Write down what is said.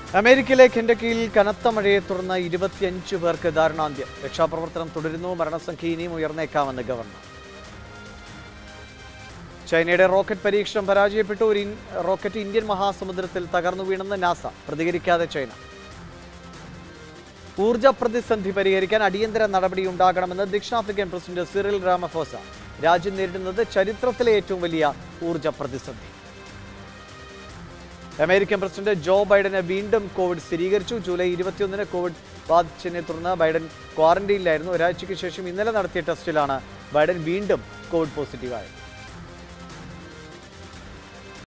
അമേരിക്കയിലെ കെൻഡക്കിയിൽ കനത്ത മഴയെ തുടർന്ന് ഇരുപത്തിയഞ്ച് പേർക്ക് ദാരുണാന്ത്യം രക്ഷാപ്രവർത്തനം തുടരുന്നു മരണസംഖ്യ ഇനിയും ഉയർന്നേക്കാമെന്ന് ഗവർണർ ചൈനയുടെ റോക്കറ്റ് പരീക്ഷണം പരാജയപ്പെട്ടു ഒരു ഇൻ- റോക്കറ്റ് ഇന്ത്യൻ മഹാസമുദ്രത്തിൽ തകർന്നു വീണെന്ന് നാസ പ്രതികരിക്കാതെ ചൈന ഊർജ പ്രതിസന്ധി പരിഹരിക്കാൻ അടിയന്തര നടപടി ഉണ്ടാകണമെന്ന് ദക്ഷിണാഫ്രിക്കൻ പ്രസിഡന്റ് സിറിൽ രാമഫോസ രാജ്യം നേരിടുന്നത് ചരിത്രത്തിലെ ഏറ്റവും വലിയ ഊർജ പ്രതിസന്ധി അമേരിക്കൻ പ്രസിഡന്റ് ജോ ബൈഡന് വീണ്ടും കോവിഡ് സ്ഥിരീകരിച്ചു ജൂലൈ ഇരുപത്തിയൊന്നിന് കോവിഡ് ബാധിച്ചതിനെ തുടർന്ന് ബൈഡൻ ക്വാറന്റൈനിലായിരുന്നു ഒരാഴ്ചയ്ക്ക് ശേഷം ഇന്നലെ നടത്തിയ ടെസ്റ്റിലാണ് ബൈഡൻ വീണ്ടും കോവിഡ് പോസിറ്റീവായത്